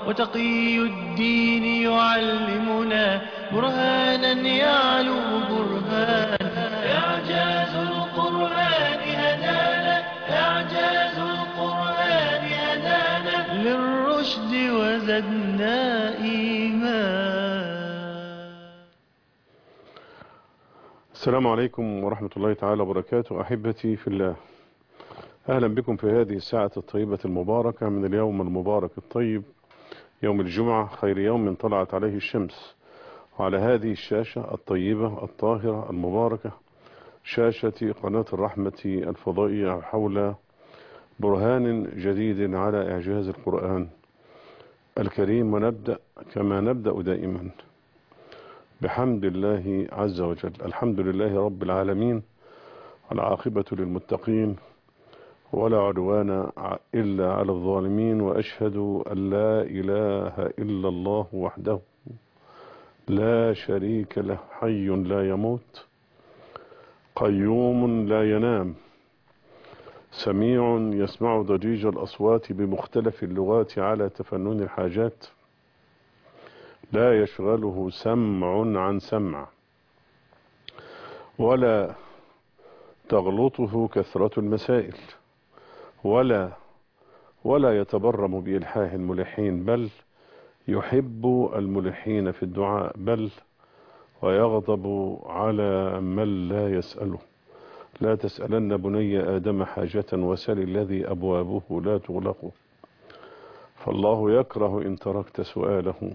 وتقي الدين يعلمنا برهانا يعلو برهانا إعجاز القرآن هدانا إعجاز القرآن هدانا للرشد وزدنا إيمانا السلام عليكم ورحمة الله تعالى وبركاته أحبتي في الله أهلا بكم في هذه الساعة الطيبة المباركة من اليوم المبارك الطيب يوم الجمعة خير يوم طلعت عليه الشمس وعلى هذه الشاشة الطيبة الطاهرة المباركة شاشة قناة الرحمة الفضائية حول برهان جديد على إعجاز القرآن الكريم ونبدأ كما نبدأ دائما بحمد الله عز وجل الحمد لله رب العالمين العاقبة للمتقين ولا عدوان إلا على الظالمين وأشهد أن لا إله إلا الله وحده لا شريك له حي لا يموت قيوم لا ينام سميع يسمع ضجيج الأصوات بمختلف اللغات على تفنن الحاجات لا يشغله سمع عن سمع ولا تغلطه كثرة المسائل ولا ولا يتبرم بإلحاه الملحين بل يحب الملحين في الدعاء بل ويغضب على من لا يسأله لا تسألن بني آدم حاجة وسل الذي أبوابه لا تغلق فالله يكره إن تركت سؤاله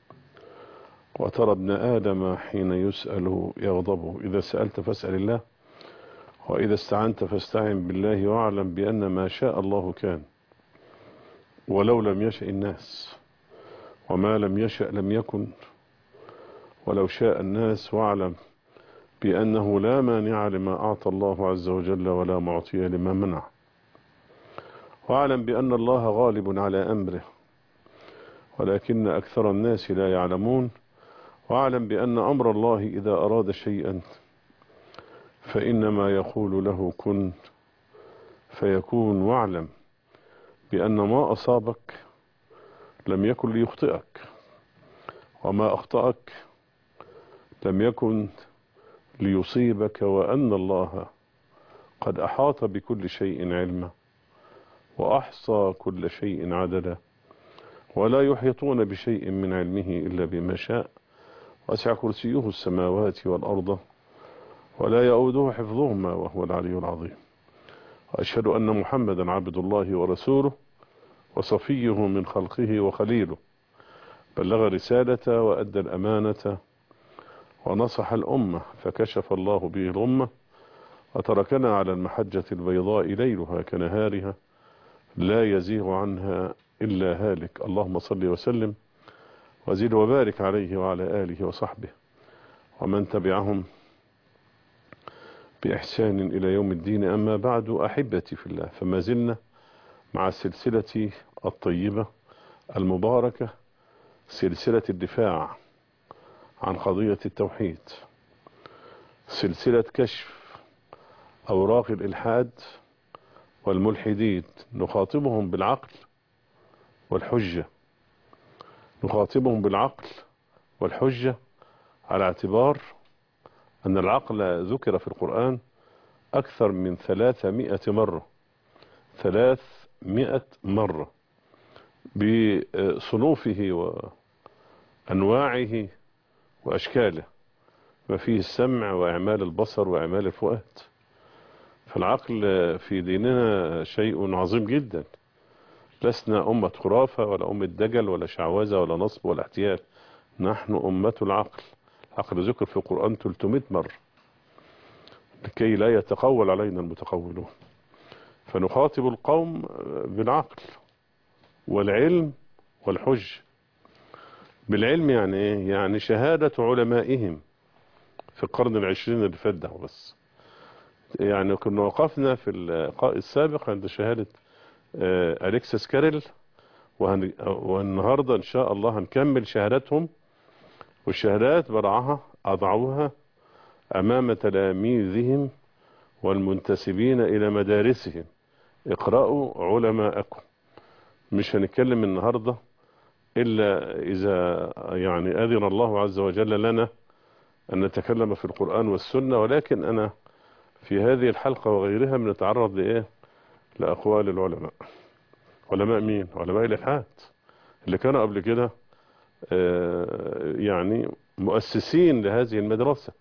وترى ابن آدم حين يسأل يغضب إذا سألت فاسأل الله وإذا استعنت فاستعن بالله واعلم بأن ما شاء الله كان ولو لم يشأ الناس وما لم يشأ لم يكن ولو شاء الناس واعلم بأنه لا مانع لما أعطى الله عز وجل ولا معطي لما منع واعلم بأن الله غالب على أمره ولكن أكثر الناس لا يعلمون واعلم بأن أمر الله إذا أراد شيئا فإنما يقول له كن فيكون واعلم بأن ما أصابك لم يكن ليخطئك وما أخطأك لم يكن ليصيبك وأن الله قد أحاط بكل شيء علما وأحصى كل شيء عددا ولا يحيطون بشيء من علمه إلا بما شاء وسع كرسيه السماوات والأرض ولا يؤوده حفظهما وهو العلي العظيم وأشهد أن محمدا عبد الله ورسوله وصفيه من خلقه وخليله بلغ رسالة وأدى الأمانة ونصح الأمة فكشف الله به الأمة وتركنا على المحجة البيضاء ليلها كنهارها لا يزيغ عنها إلا هالك اللهم صل وسلم وزد وبارك عليه وعلى آله وصحبه ومن تبعهم بإحسان إلى يوم الدين أما بعد أحبتي في الله فما زلنا مع السلسلة الطيبة المباركة سلسلة الدفاع عن قضية التوحيد سلسلة كشف أوراق الإلحاد والملحدين نخاطبهم بالعقل والحجة نخاطبهم بالعقل والحجة على اعتبار أن العقل ذكر في القرآن أكثر من ثلاثمائة مرة ثلاثمائة مرة بصنوفه وأنواعه وأشكاله ما فيه السمع وإعمال البصر وإعمال الفؤاد فالعقل في ديننا شيء عظيم جدا لسنا أمة خرافة ولا أمة دجل ولا شعوذة ولا نصب ولا احتيال نحن أمة العقل العقل ذكر في القرآن 300 مرة لكي لا يتقول علينا المتقولون فنخاطب القوم بالعقل والعلم والحج بالعلم يعني ايه يعني شهادة علمائهم في القرن العشرين اللي فات ده بس يعني كنا وقفنا في اللقاء السابق عند شهادة أليكسس كاريل وهن... والنهاردة إن شاء الله هنكمل شهاداتهم والشهادات برعها أضعوها أمام تلاميذهم والمنتسبين إلى مدارسهم اقرأوا علماءكم مش هنتكلم النهاردة إلا إذا يعني أذن الله عز وجل لنا أن نتكلم في القرآن والسنة ولكن أنا في هذه الحلقة وغيرها بنتعرض لإيه لأقوال العلماء علماء مين علماء الإلحاد اللي كانوا قبل كده آه، يعني مؤسسين لهذه المدرسة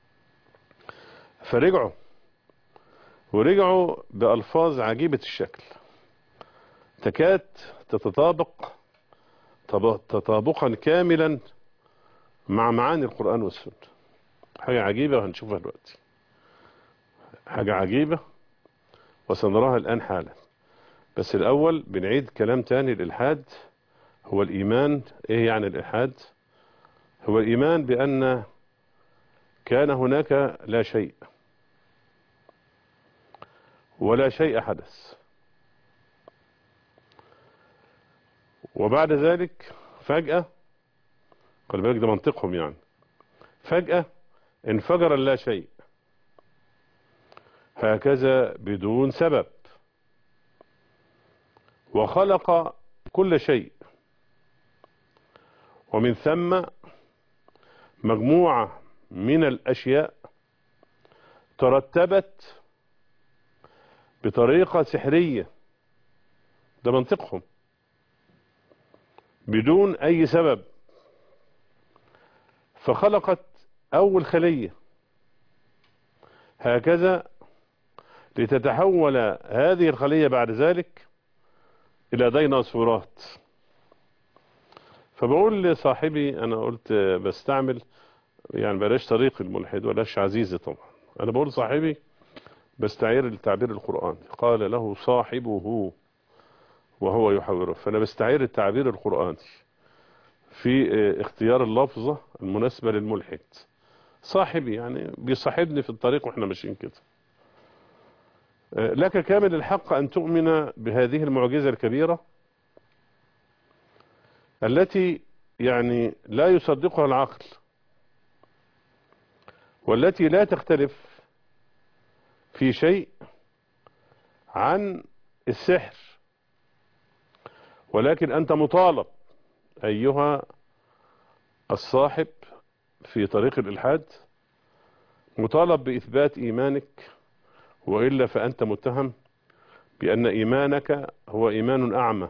فرجعوا ورجعوا بألفاظ عجيبة الشكل تكاد تتطابق طب- تطابقا كاملا مع معاني القرآن والسنة حاجة عجيبة وهنشوفها دلوقتي حاجة عجيبة وسنراها الآن حالا بس الأول بنعيد كلام تاني الإلحاد هو الإيمان إيه يعني الإلحاد هو الإيمان بأن كان هناك لا شيء ولا شيء حدث وبعد ذلك فجأة خلي بالك ده منطقهم يعني فجأة انفجر اللا شيء هكذا بدون سبب وخلق كل شيء ومن ثم مجموعة من الأشياء ترتبت بطريقة سحرية ده منطقهم بدون أي سبب فخلقت أول خلية هكذا لتتحول هذه الخلية بعد ذلك إلى ديناصورات فبقول لصاحبي أنا قلت بستعمل يعني بلاش طريق الملحد ولاش عزيزي طبعا أنا بقول صاحبي بستعير التعبير القرآني قال له صاحبه وهو يحاوره فأنا بستعير التعبير القرآني في اختيار اللفظة المناسبة للملحد صاحبي يعني بيصاحبني في الطريق واحنا ماشيين كده لك كامل الحق أن تؤمن بهذه المعجزة الكبيرة التي يعني لا يصدقها العقل والتي لا تختلف في شيء عن السحر ولكن أنت مطالب أيها الصاحب في طريق الإلحاد مطالب بإثبات إيمانك وإلا فأنت متهم بأن إيمانك هو إيمان أعمى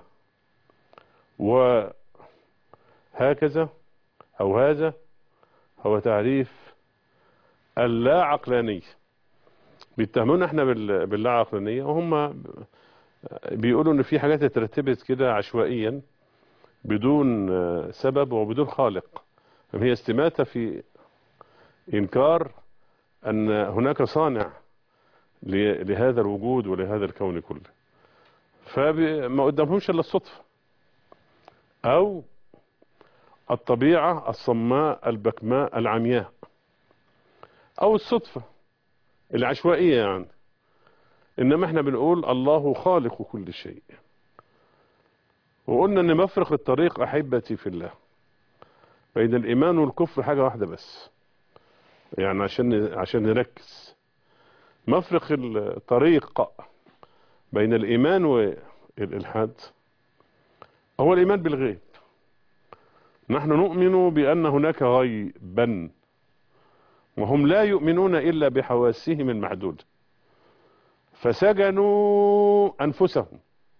وهكذا أو هذا هو تعريف اللا عقلانية بيتهمونا احنا باللا عقلانية وهم بيقولوا ان في حاجات اترتبت كده عشوائيا بدون سبب وبدون خالق هي استماتة في إنكار أن هناك صانع لهذا الوجود ولهذا الكون كله فما قدامهمش إلا الصدفة أو الطبيعة الصماء البكماء العمياء أو الصدفة العشوائية يعني إنما احنا بنقول الله خالق كل شيء وقلنا ان مفرق الطريق احبتي في الله بين الايمان والكفر حاجة واحدة بس يعني عشان عشان نركز مفرق الطريق بين الايمان والالحاد هو الايمان بالغيب نحن نؤمن بان هناك غيبا وهم لا يؤمنون الا بحواسهم المحدودة فسجنوا انفسهم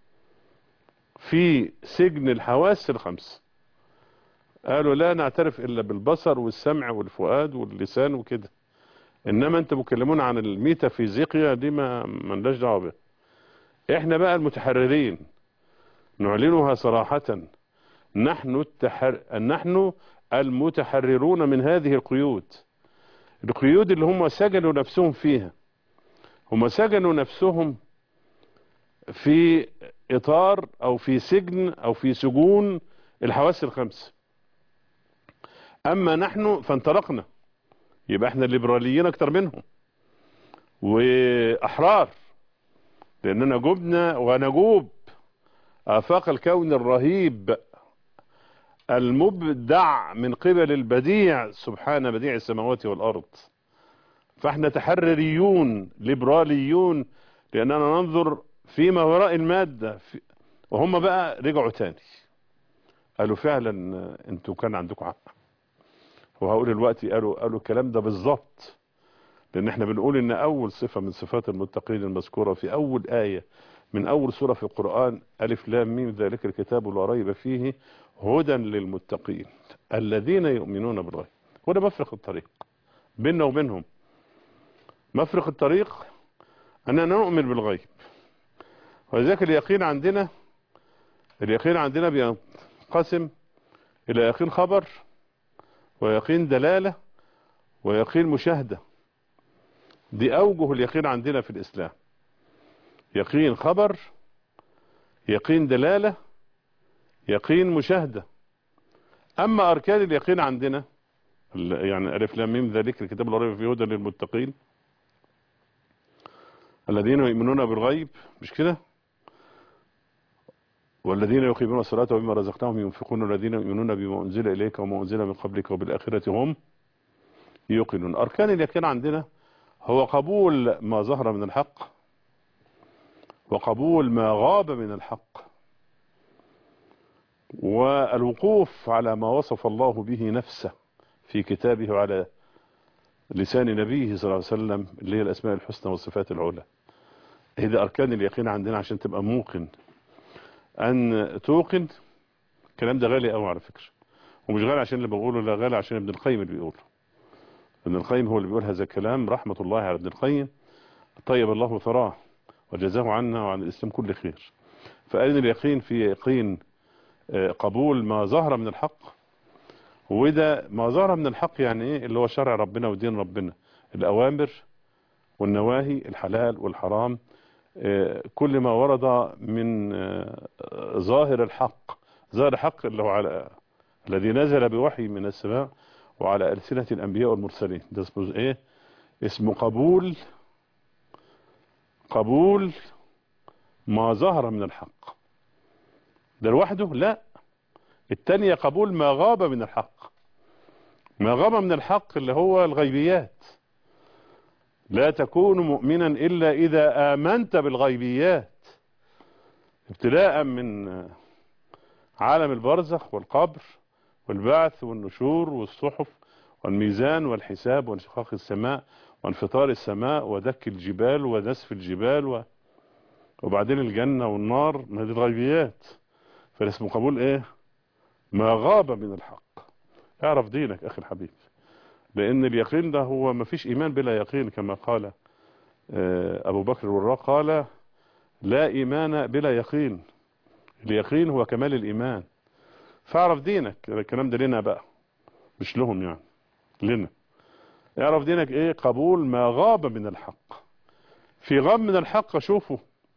في سجن الحواس الخمس قالوا لا نعترف إلا بالبصر والسمع والفؤاد واللسان وكده إنما أنت بتكلمون عن الميتافيزيقيا دي ما ملناش دعوه بها إحنا بقى المتحررين نعلنها صراحة نحن التحر... نحن المتحررون من هذه القيود القيود اللي هم سجنوا نفسهم فيها هم سجنوا نفسهم في اطار او في سجن او في سجون الحواس الخمس اما نحن فانطلقنا يبقى احنا الليبراليين اكتر منهم واحرار لاننا جبنا ونجوب افاق الكون الرهيب المبدع من قبل البديع سبحان بديع السماوات والارض فاحنا تحرريون ليبراليون لاننا ننظر فيما وراء المادة في وهم بقى رجعوا تاني قالوا فعلا آه، انتوا كان عندكم حق وهقول دلوقتي قالوا قالوا الكلام ده بالظبط لان احنا بنقول ان اول صفة من صفات المتقين المذكورة في اول آية من اول سورة في القرآن الف لام ميم ذلك الكتاب لا ريب فيه هدى للمتقين الذين يؤمنون بالغيب وده مفرق الطريق بيننا وبينهم مفرق الطريق اننا نؤمن بالغيب ولذلك اليقين عندنا اليقين عندنا بينقسم الى يقين خبر ويقين دلالة ويقين مشاهدة دي اوجه اليقين عندنا في الاسلام يقين خبر يقين دلالة يقين مشاهدة اما اركان اليقين عندنا ال- يعني الف لام ميم ذلك الكتاب لا ريب فيه هدى للمتقين الذين يؤمنون بالغيب مش كده والذين يقيمون الصلاة وبما رزقناهم ينفقون والذين يؤمنون بما أنزل إليك وما أنزل من قبلك وبالآخرة هم يوقنون أركان اليقين عندنا هو قبول ما ظهر من الحق وقبول ما غاب من الحق والوقوف على ما وصف الله به نفسه في كتابه وعلى لسان نبيه صلى الله عليه وسلم اللي هي الأسماء الحسنى والصفات العلى هذه أركان اليقين عندنا عشان تبقى موقن أن توقن الكلام ده غالي قوي على فكرة ومش غالي عشان اللي بقوله لا غالي عشان ابن القيم اللي بيقوله ابن القيم هو اللي بيقول هذا الكلام رحمة الله على ابن القيم طيب الله ثراه وجزاه عنا وعن الإسلام كل خير فقال اليقين في يقين آه، قبول ما ظهر من الحق وده ما ظهر من الحق يعني ايه اللي هو شرع ربنا ودين ربنا الأوامر والنواهي الحلال والحرام آه، كل ما ورد من آه، ظاهر الحق ظاهر الحق اللي هو على الذي نزل بوحي من السماء وعلى ألسنة الأنبياء والمرسلين ده اسمه ايه اسمه قبول قبول ما ظهر من الحق ده لوحده لا التانية قبول ما غاب من الحق ما غاب من الحق اللي هو الغيبيات لا تكون مؤمنا إلا إذا آمنت بالغيبيات ابتداء من عالم البرزخ والقبر والبعث والنشور والصحف والميزان والحساب وانشقاق السماء وانفطار السماء ودك الجبال ونسف الجبال و... وبعدين الجنة والنار ما دي الغيبيات فالاسم قبول ايه ما غاب من الحق اعرف دينك اخي الحبيب لان اليقين ده هو ما فيش ايمان بلا يقين كما قال آه، ابو بكر الوراق قال لا ايمان بلا يقين اليقين هو كمال الايمان فاعرف دينك الكلام ده لنا بقى مش لهم يعني لنا اعرف دينك ايه قبول ما غاب من الحق في غاب من الحق شوفوا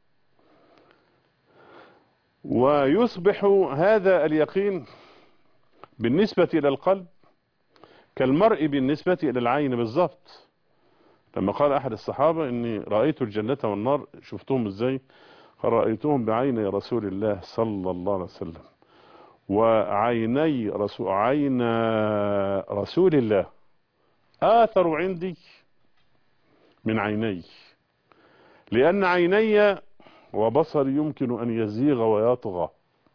ويصبح هذا اليقين بالنسبة إلى القلب كالمرء بالنسبة إلى العين بالضبط لما قال أحد الصحابة إني رأيت الجنة والنار شفتهم إزاي قال رأيتهم بعين رسول الله صلى الله عليه وسلم وعيني رسول عين رسول الله آثر عندي من عيني لأن عيني وبصري يمكن أن يزيغ ويطغى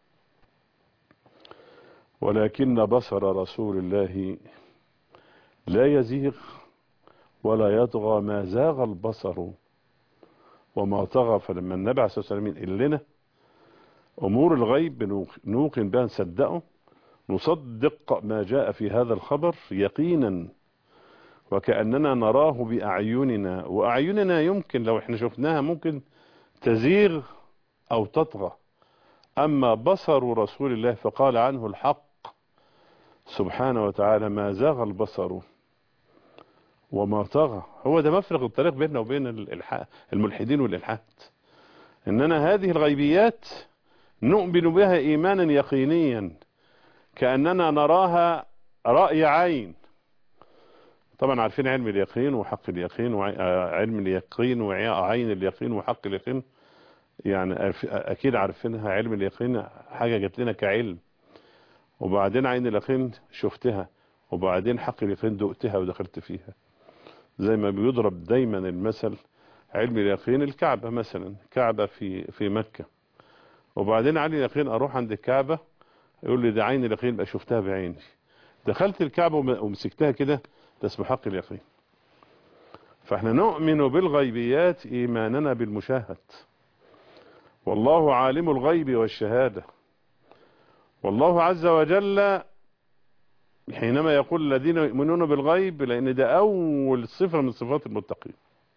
ولكن بصر رسول الله لا يزيغ ولا يطغى ما زاغ البصر وما طغى فلما النبي عليه الصلاة والسلام ينقل لنا أمور الغيب نوقن بها نصدقه نصدق ما جاء في هذا الخبر يقينا وكأننا نراه بأعيننا وأعيننا يمكن لو احنا شفناها ممكن تزيغ أو تطغى أما بصر رسول الله فقال عنه الحق سبحانه وتعالى ما زاغ البصر وما طغى هو ده مفرق الطريق بيننا وبين الإلحاد الملحدين والإلحاد إننا هذه الغيبيات نؤمن بها إيمانا يقينيا كأننا نراها رأي عين طبعا عارفين علم اليقين وحق اليقين وعلم اليقين وعين اليقين وحق اليقين يعني أكيد عارفينها علم اليقين حاجة جت لنا كعلم وبعدين عين اليقين شفتها وبعدين حق اليقين دقتها ودخلت فيها زي ما بيضرب دايما المثل علم اليقين الكعبة مثلا كعبة في في مكة وبعدين علي اليقين اروح عند الكعبة يقول لي ده عين اليقين بقى شفتها بعيني دخلت الكعبة وم- ومسكتها كده ده اسمه حق اليقين فاحنا نؤمن بالغيبيات ايماننا بالمشاهد والله عالم الغيب والشهادة والله عز وجل حينما يقول الذين يؤمنون بالغيب لان ده اول صفة من صفات المتقين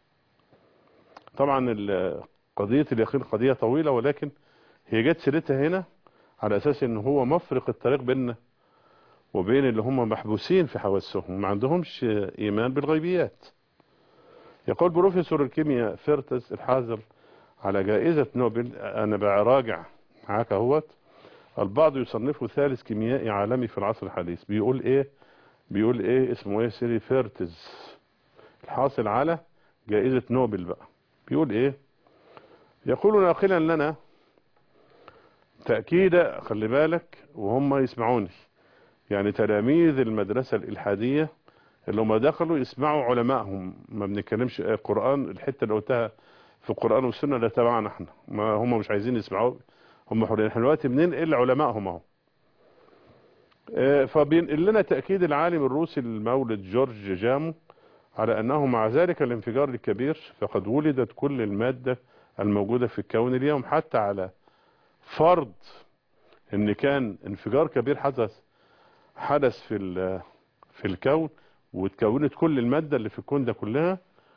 طبعا ال- قضية اليقين قضية طويلة ولكن هي جت سيرتها هنا على اساس ان هو مفرق الطريق بيننا وبين اللي هم محبوسين في حواسهم ما عندهمش ايمان بالغيبيات يقول بروفيسور الكيمياء فيرتس الحاذر على جائزة نوبل انا براجع معاك اهوت البعض يصنفه ثالث كيميائي عالمي في العصر الحديث بيقول ايه بيقول ايه اسمه ايه سيري فيرتز الحاصل على جائزة نوبل بقى بيقول ايه يقول ناقلا لنا تأكيد خلي بالك وهم يسمعوني يعني تلاميذ المدرسة الإلحادية اللي هم دخلوا يسمعوا علمائهم ما بنتكلمش القرآن الحتة اللي قلتها في القرآن والسنة لا تبعنا احنا ما هم مش عايزين يسمعوا هم حرين احنا دلوقتي بننقل علمائهم اهو اه، فبينقل لنا تأكيد العالم الروسي المولد جورج جامو على أنه مع ذلك الانفجار الكبير فقد ولدت كل المادة الموجودة في الكون اليوم حتى على فرض ان كان انفجار كبير حدث حدث في ال- في الكون وتكونت كل المادة اللي في الكون ده كلها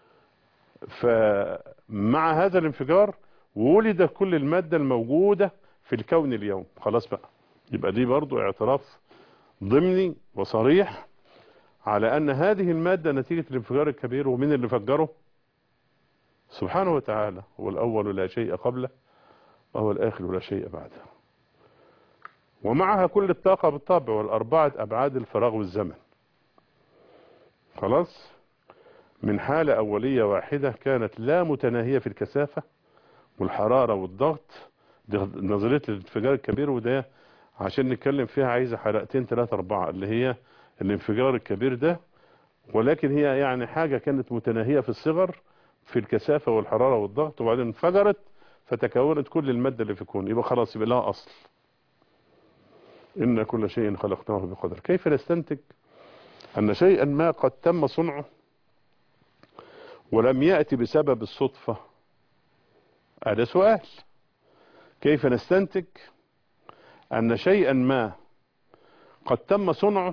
فمع هذا الانفجار ولدت كل المادة الموجودة في الكون اليوم خلاص بقى يبقى دي برضو اعتراف ضمني وصريح على ان هذه المادة نتيجة الانفجار الكبير ومن اللي فجره سبحانه وتعالى هو الاول لا شيء قبله وهو الآخر لا شيء بعده ومعها كل الطاقة بالطبع والأربعة أبعاد الفراغ والزمن خلاص من حالة أولية واحدة كانت لا متناهية في الكثافة والحرارة والضغط دي نظرية الانفجار الكبير وده عشان نتكلم فيها عايزة حلقتين ثلاثة أربعة اللي هي الانفجار الكبير ده ولكن هي يعني حاجة كانت متناهية في الصغر في الكثافة والحرارة والضغط وبعدين انفجرت فتكونت كل المادة اللي في الكون يبقى خلاص يبقى لها أصل إن كل شيء خلقناه بقدر كيف نستنتج أن شيئا ما قد تم صنعه ولم يأتي بسبب الصدفة هذا سؤال كيف نستنتج أن شيئا ما قد تم صنعه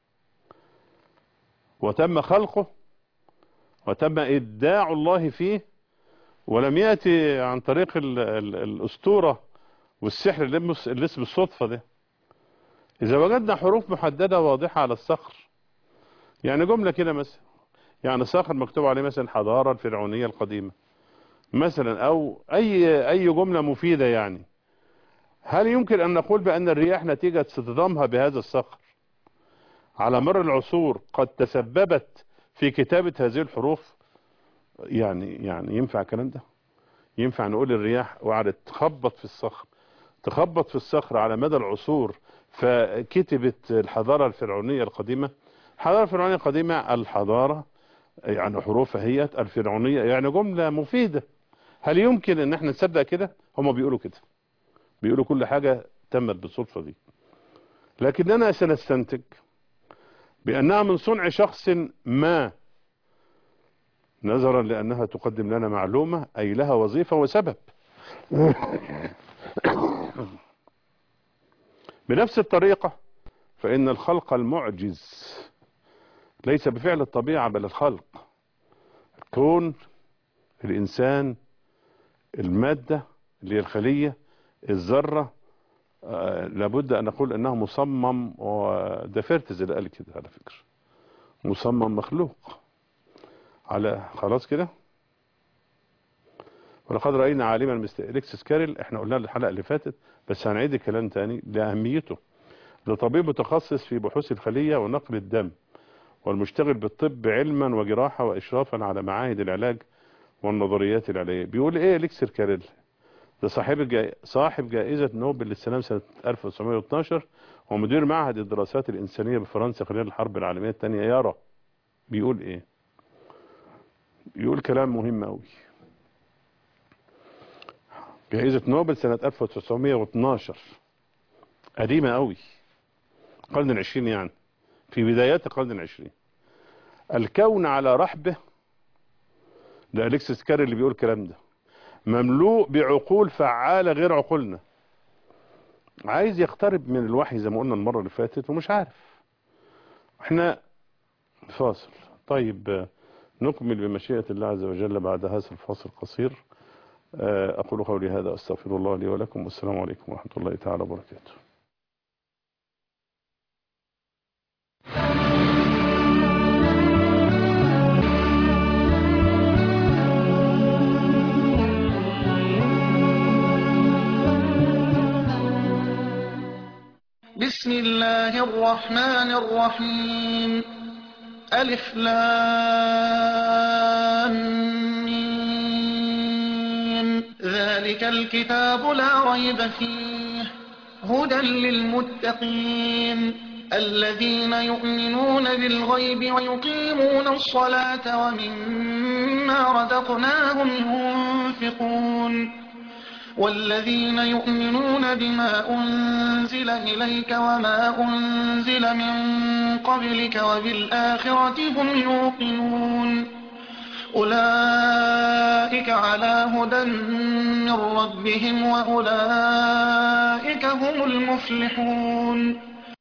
وتم خلقه وتم إبداع الله فيه ولم يأتي عن طريق ال ال الأسطورة والسحر اللي مس- اللي اسمه الصدفة ده إذا وجدنا حروف محددة واضحة على الصخر يعني جملة كده مثلا يعني صخر مكتوب عليه مثلا حضارة الفرعونية القديمة مثلا أو أي أي جملة مفيدة يعني هل يمكن أن نقول بأن الرياح نتيجة اصطدامها بهذا الصخر على مر العصور قد تسببت في كتابة هذه الحروف يعني يعني ينفع الكلام ده ينفع نقول الرياح وقعدت تخبط في الصخر تخبط في الصخر على مدى العصور فكتبت الحضارة الفرعونية القديمة الحضارة الفرعونية القديمة الحضارة يعني حروفها هي الفرعونية يعني جملة مفيدة هل يمكن ان احنا نصدق كده هم بيقولوا كده بيقولوا كل حاجة تمت بالصدفة دي لكننا سنستنتج بأنها من صنع شخص ما نظرا لأنها تقدم لنا معلومة أي لها وظيفة وسبب بنفس الطريقة فإن الخلق المعجز ليس بفعل الطبيعة بل الخلق الكون الإنسان المادة اللي هي الخلية الذرة آه، لابد أن نقول أنه مصمم وده فيرتز اللي قال كده على فكرة مصمم مخلوق على خلاص كده ولقد رأينا عالما مثل إليكسيس كاريل احنا قلنا الحلقة اللي فاتت بس هنعيد الكلام تاني لأهميته ده طبيب متخصص في بحوث الخلية ونقل الدم والمشتغل بالطب علما وجراحة وإشرافا على معاهد العلاج والنظريات العلاجية بيقول ايه إليكسير كاريل ده صاحب الجاي... صاحب جائزة نوبل للسلام سنة 1912 ومدير معهد الدراسات الإنسانية بفرنسا خلال الحرب العالمية الثانية يرى بيقول ايه بيقول كلام مهم قوي جائزة نوبل سنة 1912 قديمة قوي القرن العشرين يعني في بدايات القرن العشرين الكون على رحبه ده أليكسيس كاري اللي بيقول الكلام ده مملوء بعقول فعالة غير عقولنا عايز يقترب من الوحي زي ما قلنا المرة اللي فاتت ومش عارف احنا فاصل طيب نكمل بمشيئة الله عز وجل بعد هذا الفاصل القصير أقول قولي هذا أستغفر الله لي ولكم والسلام عليكم ورحمة الله تعالى وبركاته بسم الله الرحمن الرحيم ألف لام ميم ذلك الكتاب لا ريب فيه هدى للمتقين الذين يؤمنون بالغيب ويقيمون الصلاة ومما رزقناهم ينفقون والذين يؤمنون بما أنزل إليك وما أنزل من قبلك وبالآخرة هم يوقنون أولئك على هدى من ربهم وأولئك هم المفلحون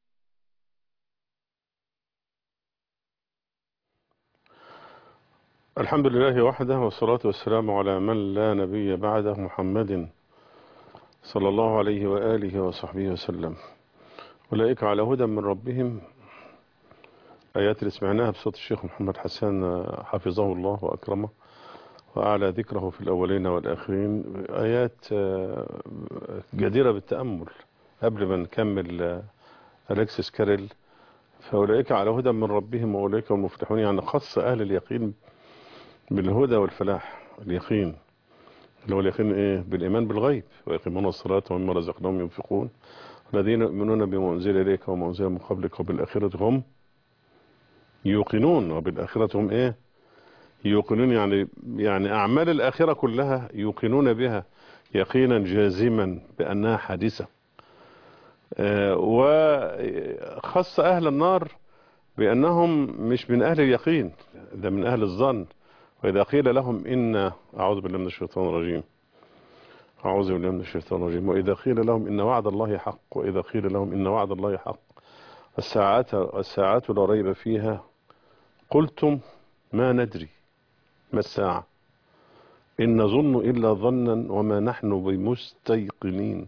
الحمد لله وحده والصلاة والسلام على من لا نبي بعده محمد صلى الله عليه وآله وصحبه وسلم أولئك على هدى من ربهم آيات اللي سمعناها بصوت الشيخ محمد حسان حفظه الله وأكرمه وأعلى ذكره في الأولين والآخرين آيات جديرة بالتأمل قبل ما نكمل أليكسيس كاريل فأولئك على هدى من ربهم وأولئك هم المفلحون يعني خص أهل اليقين بالهدى والفلاح اليقين اللي هو اليقين ايه بالايمان بالغيب ويقيمون الصلاه ومما رزقناهم ينفقون الذين يؤمنون بما انزل اليك وما انزل من قبلك وبالاخره هم يوقنون وبالاخره هم ايه يوقنون يعني يعني اعمال الاخره كلها يوقنون بها يقينا جازما بانها حادثه آه وخص اهل النار بانهم مش من اهل اليقين ده من اهل الظن وإذا قيل لهم إن أعوذ بالله من الشيطان الرجيم أعوذ بالله من الشيطان الرجيم وإذا قيل لهم إن وعد الله حق وإذا قيل لهم إن وعد الله حق الساعات الساعات لا ريب فيها قلتم ما ندري ما الساعة إن نظن إلا ظنا وما نحن بمستيقنين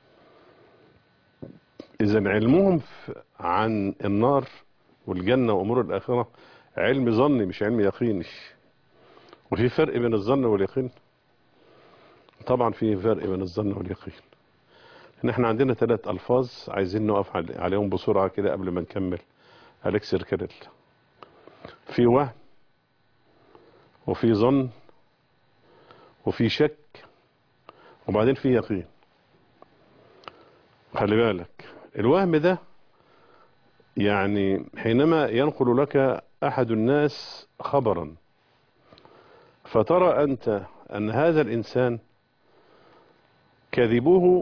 إذا علمهم عن النار والجنة وأمور الآخرة علم ظني مش علم يقيني وفي فرق بين الظن واليقين طبعا في فرق بين الظن واليقين ان احنا عندنا ثلاث الفاظ عايزين نقف عليهم بسرعة كده قبل ما نكمل اليكسير كاريل في وهم وفي ظن وفي شك وبعدين في يقين خلي بالك الوهم ده يعني حينما ينقل لك احد الناس خبرا فترى أنت أن هذا الإنسان كذبه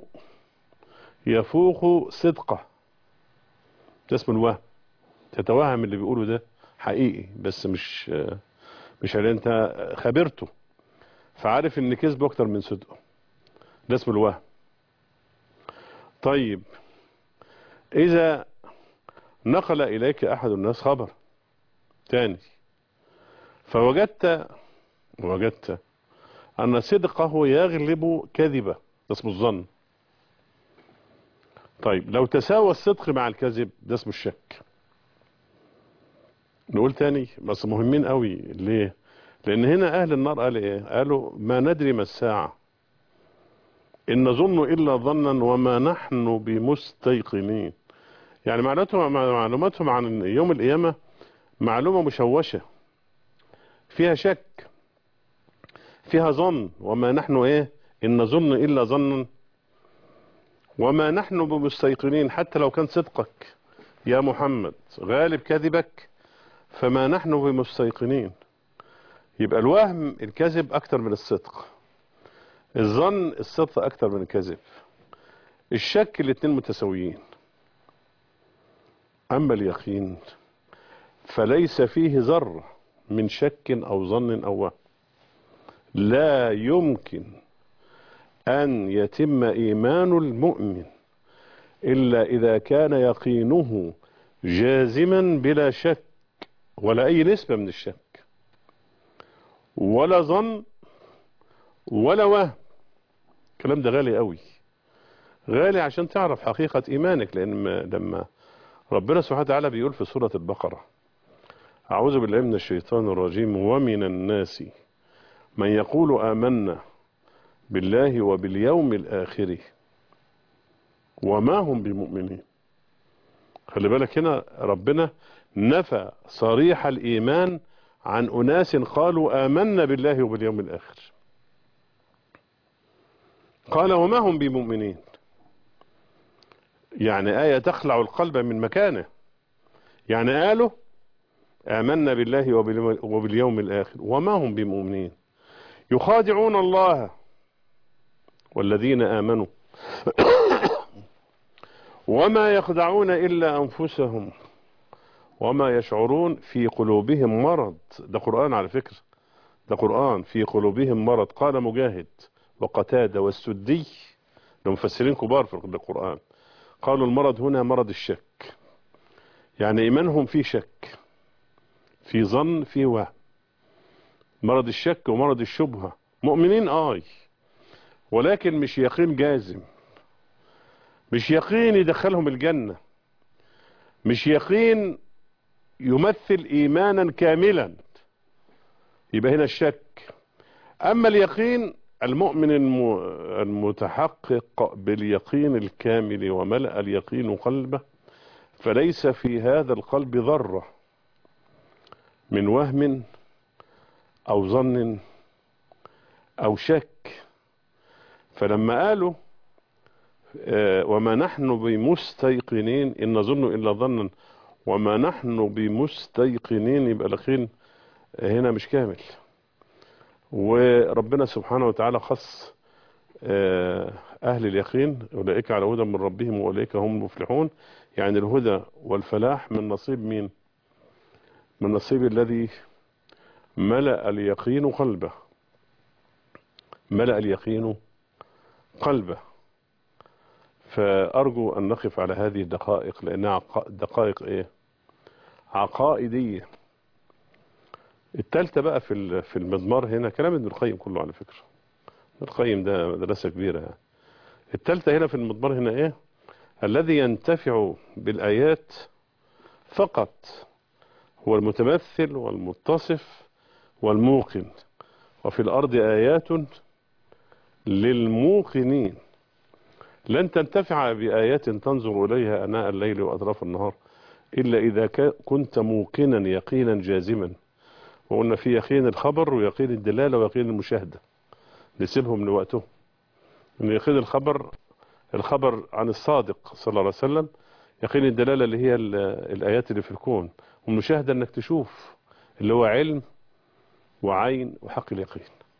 يفوق صدقه ده اسمه الوهم تتوهم اللي بيقوله ده حقيقي بس مش مش اللي انت خبرته فعارف ان كذبه اكتر من صدقه ده اسمه الوهم طيب اذا نقل اليك احد الناس خبر تاني فوجدت وجدت أن صدقه يغلب كذبه ده اسمه الظن طيب لو تساوى الصدق مع الكذب ده اسمه الشك نقول تاني بس مهمين قوي ليه لأن هنا أهل النار قال إيه قالوا ما ندري ما الساعة إن نظن إلا ظنا وما نحن بمستيقنين يعني معلوماتهم معلوماتهم عن يوم القيامة معلومة مشوشة فيها شك فيها ظن وما نحن ايه ان نظن الا ظنا وما نحن بمستيقنين حتى لو كان صدقك يا محمد غالب كذبك فما نحن بمستيقنين يبقى الوهم الكذب اكتر من الصدق الظن الصدق اكتر من الكذب الشك الاتنين متساويين أما اليقين فليس فيه ذرة من شك أو ظن أو وهم لا يمكن أن يتم إيمان المؤمن إلا إذا كان يقينه جازما بلا شك ولا أي نسبة من الشك ولا ظن ولا وهم الكلام ده غالي قوي غالي عشان تعرف حقيقة إيمانك لأن ما- لما ربنا سبحانه وتعالى بيقول في سورة البقرة أعوذ بالله من الشيطان الرجيم ومن الناس من يقول آمنا بالله وباليوم الآخر وما هم بمؤمنين خلي بالك هنا ربنا نفى صريح الإيمان عن أناس قالوا آمنا بالله وباليوم الآخر قال وما هم بمؤمنين يعني آية تخلع القلب من مكانه يعني قالوا آمنا بالله وباليوم- وباليوم الآخر وما هم بمؤمنين يخادعون الله والذين آمنوا وما يخدعون إلا أنفسهم وما يشعرون في قلوبهم مرض ده قرآن على فكرة ده قرآن في قلوبهم مرض قال مجاهد وقتادة والسدي ده مفسرين كبار في القرآن قالوا المرض هنا مرض الشك يعني إيمانهم في شك في ظن في وهم مرض الشك ومرض الشبهة مؤمنين آي ولكن مش يقين جازم مش يقين يدخلهم الجنة مش يقين يمثل إيمانا كاملا يبقى هنا الشك أما اليقين المؤمن الم- المتحقق باليقين الكامل وملأ اليقين قلبه فليس في هذا القلب ذرة من وهم أو ظن أو شك فلما قالوا آه، وما نحن بمستيقنين إن نظن إلا ظنا وما نحن بمستيقنين يبقى اليقين هنا مش كامل وربنا سبحانه وتعالى خص آه، أهل اليقين أولئك على هدى من ربهم وأولئك هم المفلحون يعني الهدى والفلاح من نصيب مين من نصيب الذي ملأ اليقين قلبه ملأ اليقين قلبه فأرجو أن نقف على هذه الدقائق لأنها عق- دقائق إيه عقائدية التالتة بقى في ال- في المضمار هنا كلام ابن القيم كله على فكرة ابن القيم ده مدرسة كبيرة يعني. التالتة هنا في المضمار هنا ايه الذي ينتفع بالآيات فقط هو المتمثل والمتصف والموقن وفي الأرض آيات للموقنين لن تنتفع بآيات تنظر إليها أناء الليل وأطراف النهار إلا إذا كا- كنت موقنا يقينا جازما وقلنا في يقين الخبر ويقين الدلالة ويقين المشاهدة نسيبهم لوقتهم إن يقين الخبر الخبر عن الصادق صلى الله عليه وسلم يقين الدلالة اللي هي ال- الآيات اللي في الكون والمشاهدة إنك تشوف اللي هو علم وعين وحق اليقين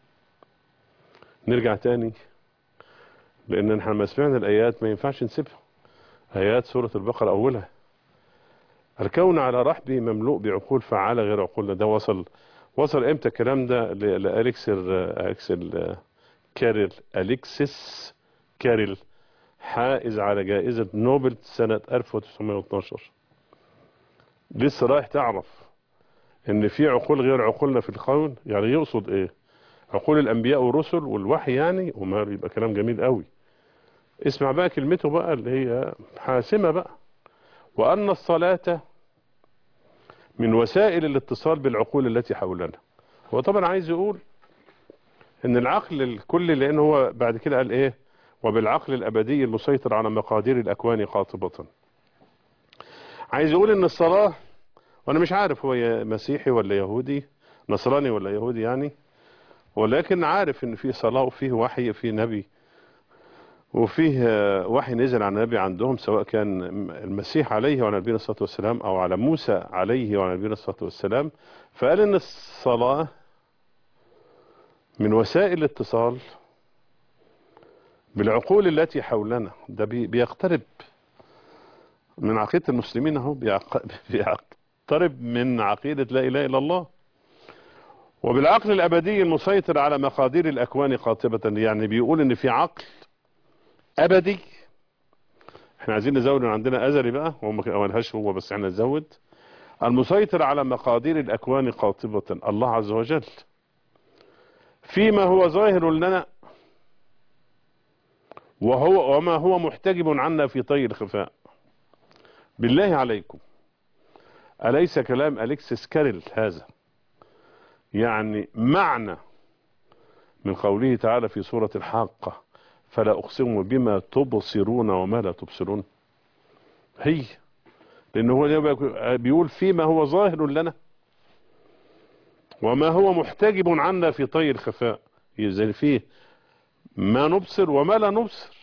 نرجع تاني لأن احنا لما سمعنا الآيات ما ينفعش نسيبها آيات سورة البقرة أولها الكون على رحبه مملوء بعقول فعالة غير عقولنا ده وصل وصل امتى الكلام ده ل- لأليكسر أليكسر كاريل أليكسيس كاريل حائز على جائزة نوبل سنة 1912 لسه رايح تعرف ان في عقول غير عقولنا في الكون يعني يقصد ايه عقول الانبياء والرسل والوحي يعني وما يبقى كلام جميل قوي اسمع بقى كلمته بقى اللي هي حاسمة بقى وأن الصلاة من وسائل الاتصال بالعقول التي حولنا هو طبعا عايز يقول ان العقل الكلي لان هو بعد كده قال ايه وبالعقل الابدي المسيطر على مقادير الاكوان قاطبة عايز يقول ان الصلاة وانا مش عارف هو يا مسيحي ولا يهودي نصراني ولا يهودي يعني ولكن عارف ان في صلاة وفيه وحي وفيه نبي وفيه آه، وحي نزل على النبي عندهم سواء كان المسيح عليه وعلى نبينا الصلاة والسلام أو على موسى عليه وعلى نبينا الصلاة والسلام فقال إن الصلاة من وسائل الاتصال بالعقول التي حولنا ده بي- بيقترب من عقيدة المسلمين اهو بيعق- بيقترب من عقيدة لا إله إلا الله وبالعقل الأبدي المسيطر على مقادير الأكوان قاطبة يعني بيقول إن في عقل أبدي احنا عايزين نزود من عندنا أزلي بقى هو ما قالهاش هو بس احنا نزود المسيطر على مقادير الأكوان قاطبة الله عز وجل فيما هو ظاهر لنا وهو وما هو محتجب عنا في طي الخفاء بالله عليكم أليس كلام أليكسيس كاريل هذا يعني معنى من قوله تعالى في سورة الحاقة فلا أقسم بما تبصرون وما لا تبصرون هي لأنه هو بيقول فيما هو ظاهر لنا وما هو محتجب عنا في طي الخفاء يزال فيه ما نبصر وما لا نبصر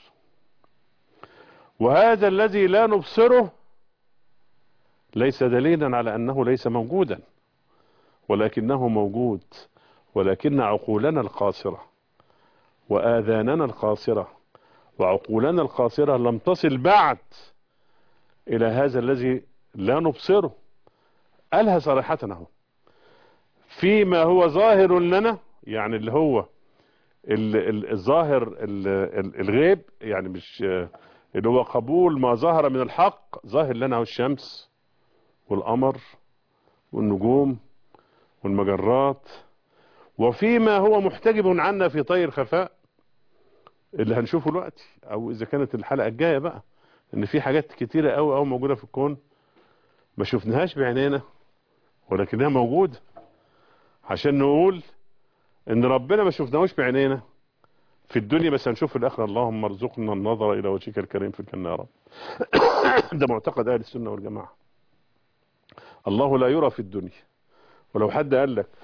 وهذا الذي لا نبصره ليس دليلا على أنه ليس موجودا ولكنه موجود ولكن عقولنا القاصرة وآذاننا القاصرة وعقولنا القاصرة لم تصل بعد إلى هذا الذي لا نبصره قالها صريحة اهو فيما هو ظاهر لنا يعني اللي هو ال- ال- الظاهر ال- ال- الغيب يعني مش اللي هو قبول ما ظهر من الحق ظاهر لنا هو الشمس والقمر والنجوم والمجرات وفيما هو محتجب عنا في طي الخفاء اللي هنشوفه دلوقتي او اذا كانت الحلقه الجايه بقى ان في حاجات كتيره قوي قوي موجوده في الكون ما شفناهاش بعينينا ولكنها موجوده عشان نقول ان ربنا ما شفناهوش بعينينا في الدنيا بس هنشوف في الاخره اللهم ارزقنا النظر الى وجهك الكريم في الجنه يا رب ده معتقد اهل السنه والجماعه الله لا يرى في الدنيا ولو حد قال لك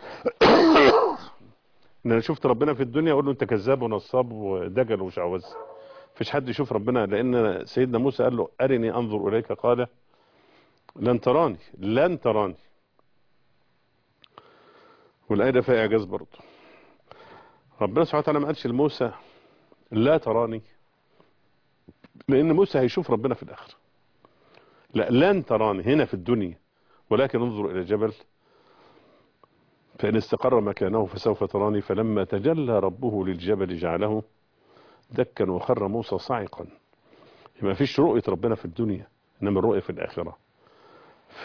ان انا شفت ربنا في الدنيا اقول له انت كذاب ونصاب ودجل وشعوذ مفيش حد يشوف ربنا لان سيدنا موسى قال له ارني انظر اليك قال لن تراني لن تراني والايه ده فيها اعجاز برضه ربنا سبحانه وتعالى ما قالش لموسى لا تراني لان موسى هيشوف ربنا في الاخره لا لن تراني هنا في الدنيا ولكن انظر الى الجبل فإن استقر مكانه فسوف تراني فلما تجلى ربه للجبل جعله دكا وخر موسى صعقا ما فيش رؤية ربنا في الدنيا إنما الرؤية في الآخرة ف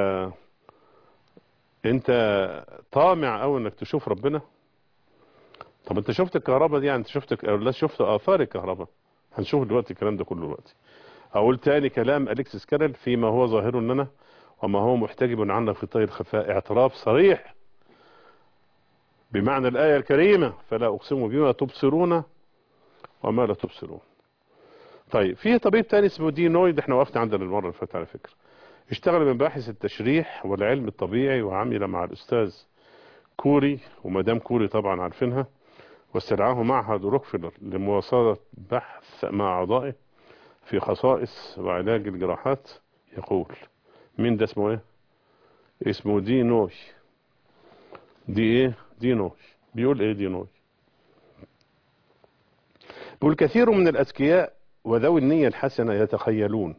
انت طامع أو انك تشوف ربنا طب انت شفت الكهرباء دي يعني انت شفت لا شفت آثار الكهرباء هنشوف دلوقتي الكلام ده كله دلوقتي اقول تاني كلام أليكسيس كارل فيما هو ظاهر لنا وما هو محتجب عنا في طي الخفاء اعتراف صريح بمعنى الآية الكريمة فلا أقسم بما تبصرون وما لا تبصرون طيب في طبيب تاني اسمه دي نويد احنا وقفنا عندنا المرة اللي فاتت على فكرة اشتغل من باحث التشريح والعلم الطبيعي وعمل مع الأستاذ كوري ومدام كوري طبعا عارفينها واستدعاه معهد روكفيلر لمواصلة بحث مع أعضائه في خصائص وعلاج الجراحات يقول مين ده اسمه ايه اسمه دي نوي دي ايه دي نوي بيقول ايه دي نوي بيقول كثير من الأذكياء وذوي النية الحسنة يتخيلون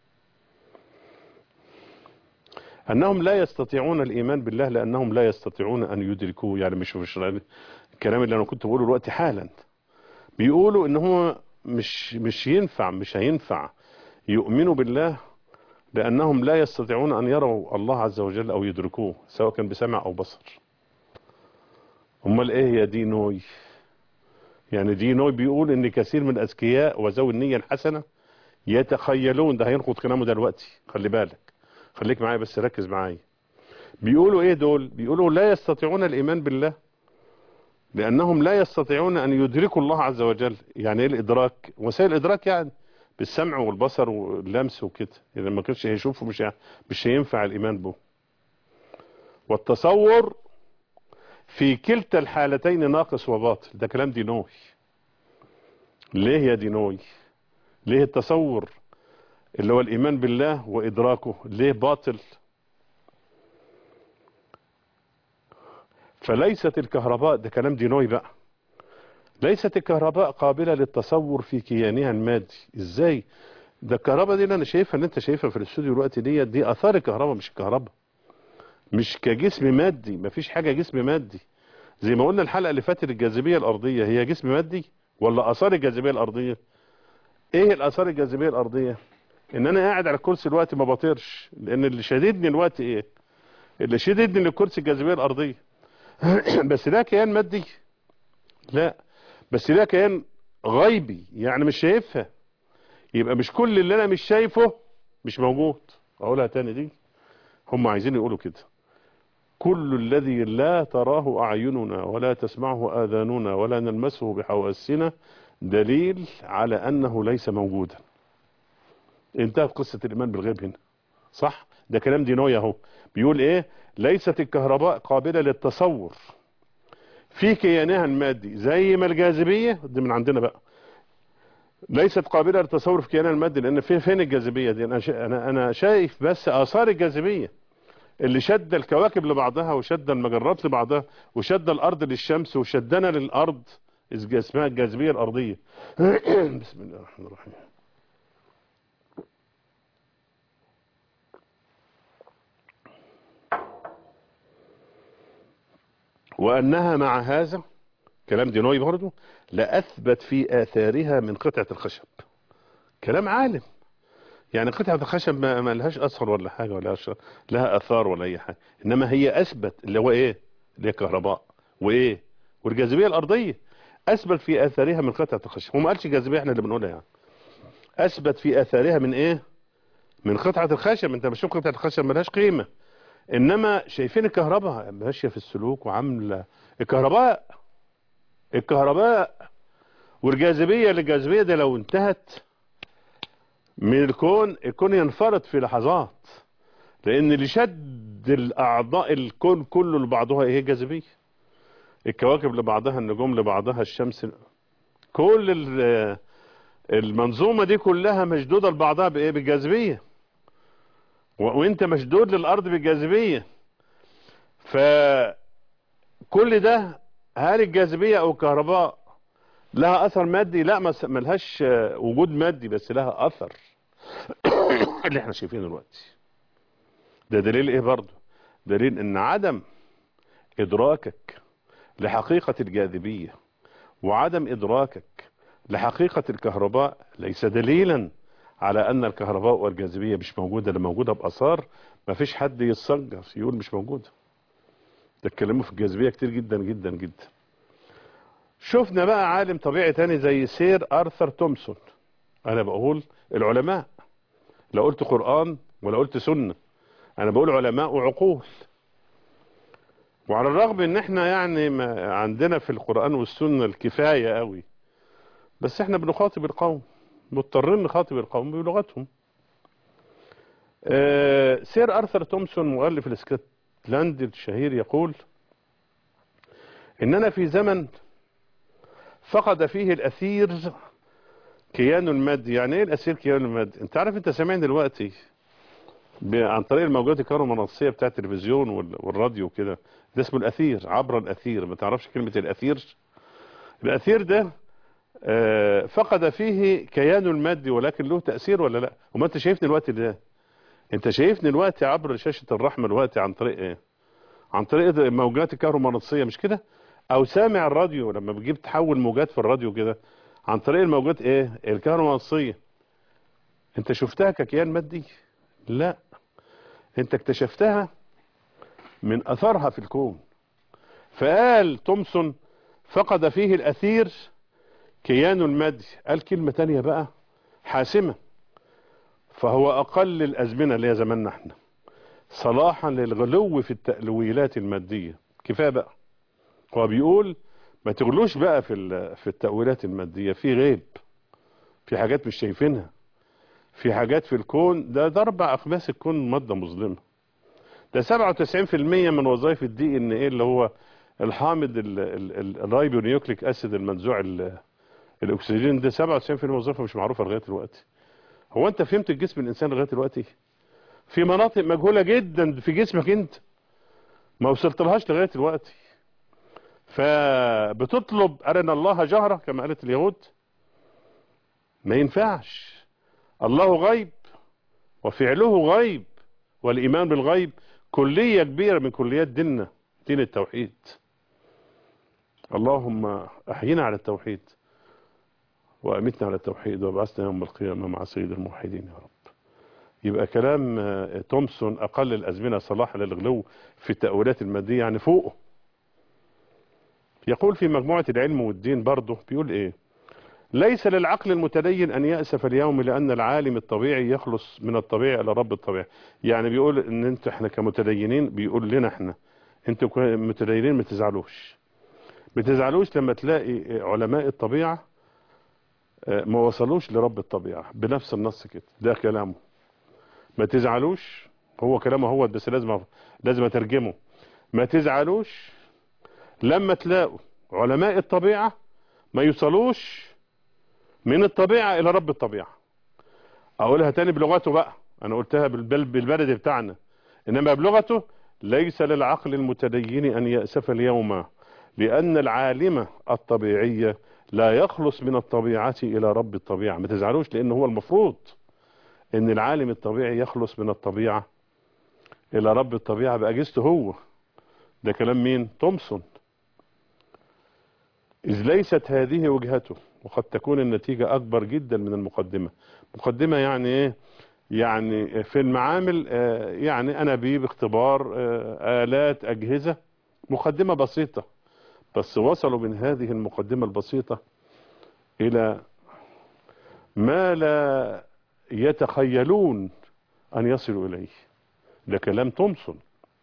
أنهم لا يستطيعون الإيمان بالله لأنهم لا يستطيعون أن يدركوه يعني مش مش الكلام اللي أنا كنت بقوله دلوقتي حالا بيقولوا إن هو مش مش ينفع مش هينفع يؤمنوا بالله لأنهم لا يستطيعون أن يروا الله عز وجل أو يدركوه سواء كان بسمع أو بصر امال ايه يا دي نوي يعني دي نوي بيقول ان كثير من الاذكياء وذوي النية الحسنة يتخيلون ده هينقض كلامه دلوقتي خلي بالك خليك معايا بس ركز معايا بيقولوا ايه دول بيقولوا لا يستطيعون الايمان بالله لانهم لا يستطيعون ان يدركوا الله عز وجل يعني ايه الادراك وسائل الادراك يعني بالسمع والبصر واللمس وكده يعني ما كانش هيشوفوا مش مش هينفع الايمان به والتصور في كلتا الحالتين ناقص وباطل ده كلام دينوي ليه يا دينوي ليه التصور اللي هو الإيمان بالله وإدراكه ليه باطل فليست الكهرباء ده كلام دينوي بقى ليست الكهرباء قابلة للتصور في كيانها المادي ازاي ده الكهرباء دي اللي انا شايفها اللي انت شايفها في الاستوديو دلوقتي دي دي اثار الكهرباء مش الكهرباء مش كجسم مادي مفيش حاجة جسم مادي زي ما قلنا الحلقة اللي فاتت الجاذبية الارضية هي جسم مادي ولا اثار الجاذبية الارضية ايه الاثار الجاذبية الارضية ان انا قاعد على الكرسي دلوقتي ما بطيرش لان اللي شددني الوقت ايه اللي شددني للكرسي الجاذبية الارضية بس ده كيان مادي لا بس ده كيان غيبي يعني مش شايفها يبقى مش كل اللي انا مش شايفه مش موجود اقولها تاني دي هم عايزين يقولوا كده كل الذي لا تراه اعيننا ولا تسمعه اذاننا ولا نلمسه بحواسنا دليل على انه ليس موجودا انتهت قصة الايمان بالغيب هنا صح ده كلام دينوي اهو بيقول ايه ليست الكهرباء قابلة للتصور في كيانها المادي زي ما الجاذبية دي من عندنا بقى ليست قابلة للتصور في كيانها المادي لان في فين الجاذبية دي انا شا... انا انا شايف بس اثار الجاذبية اللي شد الكواكب لبعضها وشد المجرات لبعضها وشد الارض للشمس وشدنا للارض اسمها الجاذبية الارضية بسم الله الرحمن الرحيم وأنها مع هذا كلام دينوي برضو لأثبت في آثارها من قطعة الخشب كلام عالم يعني قطعة الخشب ما, ما لهاش أثر ولا حاجة ولا أثر لها أثار ولا أي حاجة إنما هي أثبت اللي هو إيه اللي هي كهرباء وإيه والجاذبية الأرضية أثبت في آثارها من قطعة الخشب هو ما قالش جاذبية إحنا اللي بنقولها يعني أثبت في آثارها من إيه من قطعة الخشب أنت بتشوف قطعة الخشب ملهاش قيمة انما شايفين الكهرباء ماشيه في السلوك وعامله الكهرباء الكهرباء والجاذبيه الجاذبيه ده لو انتهت من الكون الكون ينفرط في لحظات لان اللي شد الاعضاء الكون كله لبعضها ايه الجاذبيه الكواكب لبعضها النجوم لبعضها الشمس كل المنظومه دي كلها مشدوده لبعضها بايه بالجاذبيه وانت مشدود للارض بالجاذبية فكل ده هل الجاذبية او الكهرباء لها اثر مادي لا ما لهاش وجود مادي بس لها اثر اللي احنا شايفينه دلوقتي ده دليل ايه برضه دليل ان عدم ادراكك لحقيقة الجاذبية وعدم ادراكك لحقيقة الكهرباء ليس دليلا على ان الكهرباء والجاذبية مش موجودة اللي موجودة باثار ما فيش حد يتصجر يقول مش موجودة ده اتكلموا في الجاذبية كتير جدا جدا جدا شفنا بقى عالم طبيعي تاني زي سير ارثر تومسون انا بقول العلماء لا قلت قرآن ولا قلت سنة انا بقول علماء وعقول وعلى الرغم ان احنا يعني ما عندنا في القرآن والسنة الكفاية قوي بس احنا بنخاطب القوم مضطرين نخاطب القوم بلغتهم آه سير أرثر تومسون مؤلف الاسكتلندي الشهير يقول إننا في زمن فقد فيه الأثير كيان المادي يعني ايه الأثير كيان المادي انت عارف انت سامعني دلوقتي عن طريق الموجات الكهرومغناطيسيه بتاع التلفزيون والراديو كده ده اسمه الأثير عبر الأثير ما تعرفش كلمة الأثير الأثير ده فقد فيه كيان المادي ولكن له تأثير ولا لا وما انت شايفني الوقت ده انت شايفني الوقت عبر شاشة الرحمة الوقت عن طريق ايه عن طريق الموجات الكهرومغناطيسيه مش كده او سامع الراديو لما بتجيب تحول موجات في الراديو كده عن طريق الموجات ايه الكهرومغناطيسيه انت شفتها ككيان مادي لا انت اكتشفتها من اثرها في الكون فقال تومسون فقد فيه الاثير كيان المادي قال كلمة تانية بقى حاسمة فهو أقل الأزمنة اللي هي زماننا احنا صلاحا للغلو في التألويلات المادية كفاية بقى هو بيقول ما تغلوش بقى في في التأويلات المادية في غيب في حاجات مش شايفينها في حاجات في الكون ده ده اربع اخماس الكون مادة مظلمة ده 97% من وظائف الدي ان ايه اللي هو الحامض الرايبونيوكليك اسيد المنزوع الاكسجين ده 97% من وظائفه مش معروفه لغايه دلوقتي هو انت فهمت الجسم الانسان لغايه دلوقتي في مناطق مجهوله جدا في جسمك انت ما وصلتلهاش لغايه دلوقتي فبتطلب أرنا الله جهرة كما قالت اليهود ما ينفعش الله غيب وفعله غيب والإيمان بالغيب كلية كبيرة من كليات ديننا دين التوحيد اللهم أحينا على التوحيد وأمتنا على التوحيد وابعثنا يوم القيامة مع سيد الموحدين يا رب يبقى كلام آه، تومسون أقل الأزمنة صلاحا للغلو في التأويلات المادية يعني فوقه يقول في مجموعة العلم والدين برضه بيقول إيه ليس للعقل المتدين أن يأسف اليوم لأن العالم الطبيعي يخلص من الطبيعي إلى رب الطبيعي يعني بيقول إن أنت إحنا كمتدينين بيقول لنا إحنا أنتوا كمتدينين ما تزعلوش ما تزعلوش لما تلاقي علماء الطبيعة آه، ما وصلوش لرب الطبيعة بنفس النص كده ده كلامه ما تزعلوش هو كلامه هو بس لازم لازم اترجمه ما تزعلوش لما تلاقوا علماء الطبيعة ما يوصلوش من الطبيعة إلى رب الطبيعة أقولها تاني بلغته بقى أنا قلتها بالبل- بالبلد بتاعنا إنما بلغته ليس للعقل المتدين أن يأسف اليوم لأن العالم الطبيعية لا يخلص من الطبيعة إلى رب الطبيعة ما تزعلوش لأن هو المفروض ان العالم الطبيعي يخلص من الطبيعة الى رب الطبيعة بأجهزته هو ده كلام مين تومسون إذ ليست هذه وجهته وقد تكون النتيجة أكبر جدا من المقدمة مقدمة يعني إيه يعني في المعامل آه، يعني أنابيب اختبار آه، آلات أجهزة مقدمة بسيطة بس وصلوا من هذه المقدمة البسيطة إلى ما لا يتخيلون أن يصلوا إليه ده كلام تومسون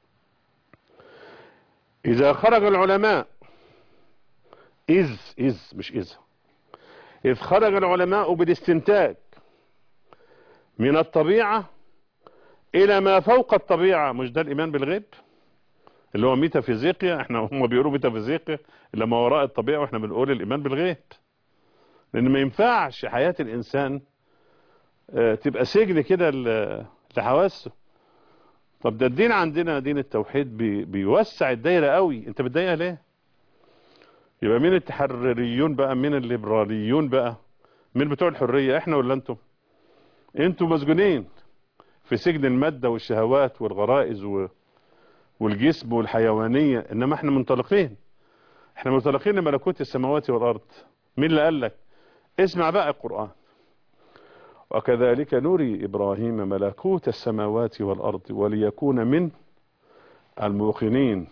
إذا خرج العلماء إذ إذ مش إذا إذ خرج العلماء بالاستنتاج من الطبيعة إلى ما فوق الطبيعة مش ده الإيمان بالغيب اللي هو ميتافيزيقيا احنا هم بيقولوا ميتافيزيقيا اللي ما وراء الطبيعة واحنا بنقول الإيمان بالغيب لأن ما ينفعش حياة الإنسان آه، تبقى سجن كده ل- لحواسه طب ده الدين عندنا دين التوحيد بي بيوسع الدايرة قوي انت بتضايقها ليه يبقى مين التحرريون بقى مين الليبراليون بقى مين بتوع الحرية احنا ولا انتم انتم مسجونين في سجن المادة والشهوات والغرائز و... والجسم والحيوانية انما احنا منطلقين احنا منطلقين لملكوت السماوات والارض مين اللي قال لك اسمع بقى القرآن وكذلك نري إبراهيم ملكوت السماوات والأرض وليكون من الموقنين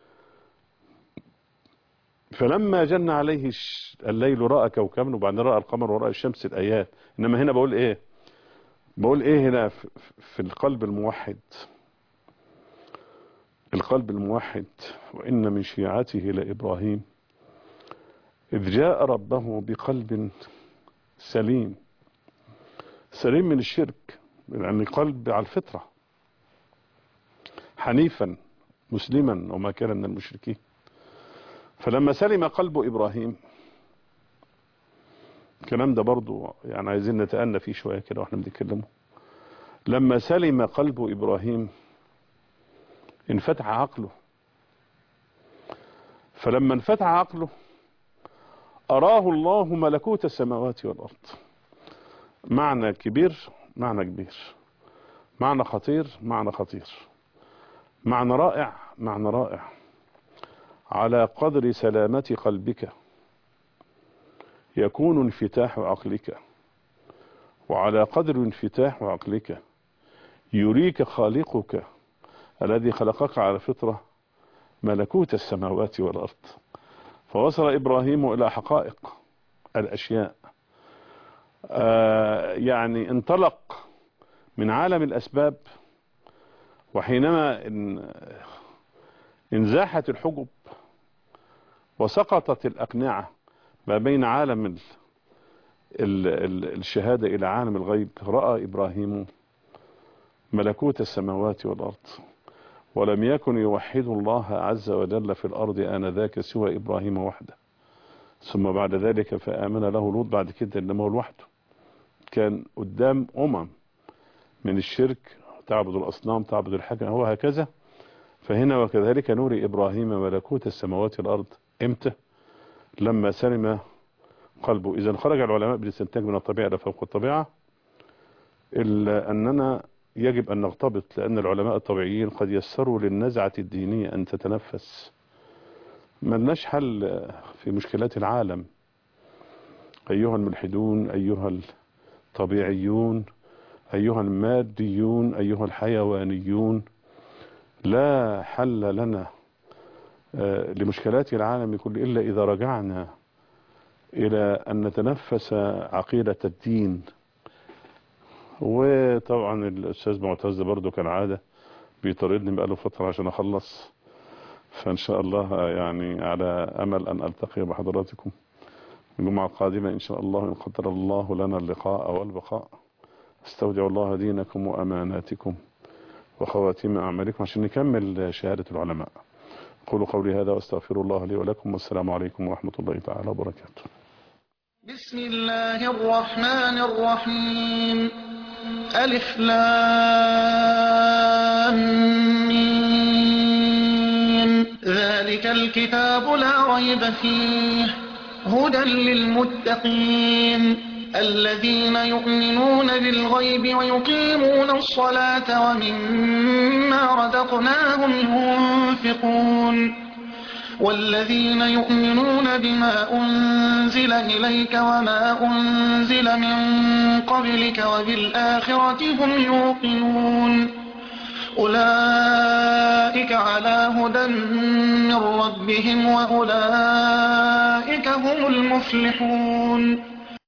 فلما جن عليه الش- الليل رأى كوكبا وبعدين رأى القمر ورأى الشمس الآيات إنما هنا بقول إيه بقول إيه هنا في- في القلب الموحد القلب الموحد وإن من شيعته لإبراهيم إذ جاء ربه بقلب سليم سليم من الشرك يعني قلب على الفطرة حنيفا مسلما وما كان من المشركين فلما سلم قلب إبراهيم الكلام ده برضو يعني عايزين نتأنى فيه شوية كده واحنا بنتكلمه لما سلم قلب إبراهيم انفتح عقله فلما انفتح عقله أراه الله ملكوت السماوات والأرض معنى كبير معنى كبير معنى خطير معنى خطير معنى رائع معنى رائع على قدر سلامة قلبك يكون انفتاح عقلك وعلى قدر انفتاح عقلك يريك خالقك الذي خلقك على فطرة ملكوت السماوات والأرض فوصل إبراهيم إلى حقائق الأشياء آه يعني انطلق من عالم الأسباب وحينما ان انزاحت الحجب وسقطت الأقنعة ما بين عالم ال ال ال الشهادة إلى عالم الغيب رأى إبراهيم ملكوت السماوات والأرض ولم يكن يوحد الله عز وجل في الأرض آنذاك سوى إبراهيم وحده ثم بعد ذلك فآمن له لوط بعد كده إنما هو لوحده كان قدام أمم من الشرك تعبد الأصنام تعبد الحكم هو هكذا فهنا وكذلك نور إبراهيم ملكوت السماوات والأرض امتى لما سلم قلبه إذا خرج العلماء بالاستنتاج من الطبيعة إلى فوق الطبيعة إلا أننا يجب أن نغتبط لأن العلماء الطبيعيين قد يسروا للنزعة الدينية أن تتنفس ملناش حل في مشكلات العالم أيها الملحدون أيها الطبيعيون أيها الماديون أيها الحيوانيون لا حل لنا آه، لمشكلات العالم كل إلا إذا رجعنا إلى أن نتنفس عقيدة الدين وطبعا الأستاذ معتز برضو كالعادة بيطردني بقاله فترة عشان أخلص فإن شاء الله يعني على أمل أن ألتقي بحضراتكم الجمعة القادمة إن شاء الله إن قدر الله لنا اللقاء والبقاء استودع الله دينكم وأماناتكم وخواتيم أعمالكم عشان نكمل شهادة العلماء قولوا قولي هذا واستغفر الله لي ولكم والسلام عليكم ورحمة الله تعالى وبركاته بسم الله الرحمن الرحيم ألف لام ميم ذلك الكتاب لا ريب فيه هدى للمتقين الذين يؤمنون بالغيب ويقيمون الصلاة ومما رزقناهم ينفقون والذين يؤمنون بما أنزل إليك وما أنزل من قبلك وبالآخرة هم يوقنون أولئك على هدى من ربهم وأولئك هم المفلحون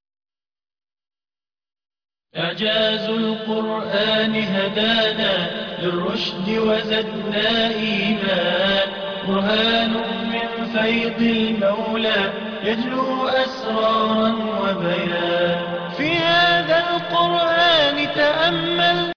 إعجاز القرآن هدانا للرشد وزدنا إيمان برهان من فيض المولى يجلو أسرارا وبيان في هذا القرآن تأمل